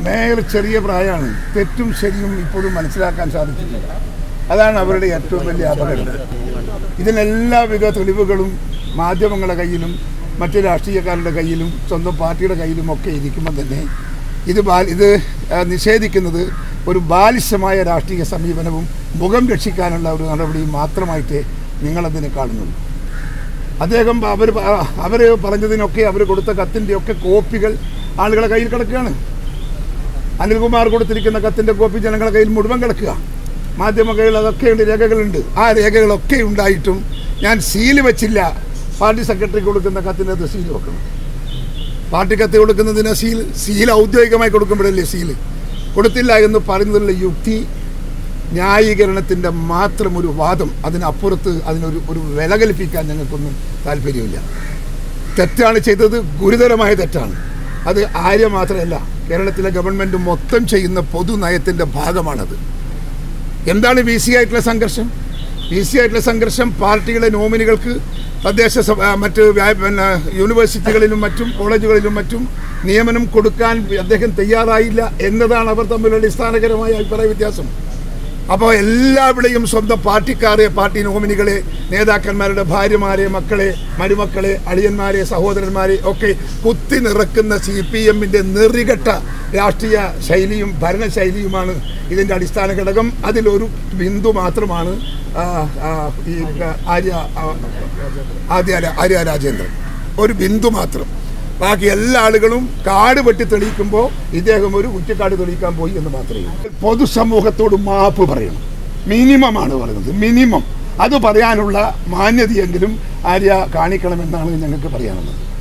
Mayor ചെറിയ പ്രായമാണ് തെറ്റും ശരിയും ഇപ്പോഴും മനസ്സിലാക്കാൻ സാധിച്ചിട്ടില്ല അതാണ് അവരുടെ ഏറ്റവും വലിയ അപകടം ഇതിനെല്ലാവിധ തെളിവുകളും മാധ്യമങ്ങളുടെ കയ്യിലും മറ്റ് രാഷ്ട്രീയക്കാരുടെ കയ്യിലും സ്വന്തം പാർട്ടിയുടെ കയ്യിലും ഒക്കെ ഇരിക്കുമ്പോൾ തന്നെ ഇത് ബാൽ ഇത് ആ, നിഷേധിക്കുന്നത് ഒരു ബാലിശമായ രാഷ്ട്രീയ സമീപനവും മുഖം രക്ഷിക്കാനുള്ള ഒരു നടപടിയും മാത്രമായിട്ട് നിങ്ങളതിനെ കാണുന്നുള്ളൂ അദ്ദേഹം അവർ അവർ പറഞ്ഞതിനൊക്കെ അവർ കൊടുത്ത കത്തിൻ്റെ ഒക്കെ കോപ്പികൾ ആളുകളെ കയ്യിൽ കിടക്കുകയാണ് അനിൽകുമാർ കൊടുത്തിരിക്കുന്ന കത്തിൻ്റെ കോപ്പി ജനങ്ങളുടെ കയ്യിൽ മുഴുവൻ കിടക്കുക മാധ്യമ കയ്യിൽ അതൊക്കെയുണ്ട് രേഖകളുണ്ട് ആ രേഖകളൊക്കെ ഉണ്ടായിട്ടും ഞാൻ സീല് വെച്ചില്ല പാർട്ടി സെക്രട്ടറിക്ക് കൊടുക്കുന്ന കത്തിനകത്ത് സീൽ വെക്കണം പാർട്ടി കത്ത് കൊടുക്കുന്നതിന് സീൽ സീൽ ഔദ്യോഗികമായി കൊടുക്കുമ്പോഴല്ലേ സീല് കൊടുത്തില്ല എന്ന് പറയുന്നതിലുള്ള യുക്തി ന്യായീകരണത്തിൻ്റെ മാത്രം ഒരു വാദം അതിനപ്പുറത്ത് അതിനൊരു ഒരു വില കൽപ്പിക്കാൻ ഞങ്ങൾക്കൊന്നും താല്പര്യമില്ല തെറ്റാണ് ചെയ്തത് ഗുരുതരമായ തെറ്റാണ് അത് ആര്യ മാത്രമല്ല കേരളത്തിലെ ഗവൺമെൻറ് മൊത്തം ചെയ്യുന്ന പൊതുനയത്തിൻ്റെ ഭാഗമാണത് എന്താണ് വി സി ആയിട്ടുള്ള സംഘർഷം വി സി ആയിട്ടുള്ള സംഘർഷം പാർട്ടികളെ നോമിനികൾക്ക് തദ്ദേശ സഭ- ആ, മറ്റ് വ്യാ- പിന്നെ യൂണിവേഴ്സിറ്റികളിലും മറ്റും കോളേജുകളിലും മറ്റും നിയമനം കൊടുക്കാൻ അദ്ദേഹം തയ്യാറായില്ല എന്നതാണ് അവർ തമ്മിലുള്ള അടിസ്ഥാനകരമായ അഭിപ്രായ വ്യത്യാസം അപ്പോൾ എല്ലാവിടെയും സ്വന്തം പാർട്ടിക്കാരെ പാർട്ടി നോമിനികളെ നേതാക്കന്മാരുടെ ഭാര്യമാരെ മക്കളെ മരുമക്കളെ അളിയന്മാരെ സഹോദരന്മാരെ ഒക്കെ കുത്തി നിറക്കുന്ന സി പി എമ്മിൻ്റെ നെറികെട്ട രാഷ്ട്രീയ ശൈലിയും ഭരണശൈലിയുമാണ് ഇതിൻ്റെ അടിസ്ഥാന ഘടകം അതിലൊരു ബിന്ദു മാത്രമാണ് ആ, ആ, ഈ ആര്യ ആ, ആര്യ ആര്യ രാജേന്ദ്രൻ ഒരു ബിന്ദു മാത്രം ബാക്കി എല്ലാ ആളുകളും കാട് വെട്ടി തെളിയിക്കുമ്പോൾ ഇദ്ദേഹം ഒരു കുറ്റിക്കാട് തെളിയിക്കാൻ പോയി എന്ന് മാത്രമേ ഉള്ളൂ. പൊതുസമൂഹത്തോട് മാപ്പ് പറയണം മിനിമമാണ് പറയുന്നത് മിനിമം അത് പറയാനുള്ള മാന്യതയെങ്കിലും ആര്യ കാണിക്കണമെന്നാണ് ഞങ്ങൾക്ക് പറയാനുള്ളത്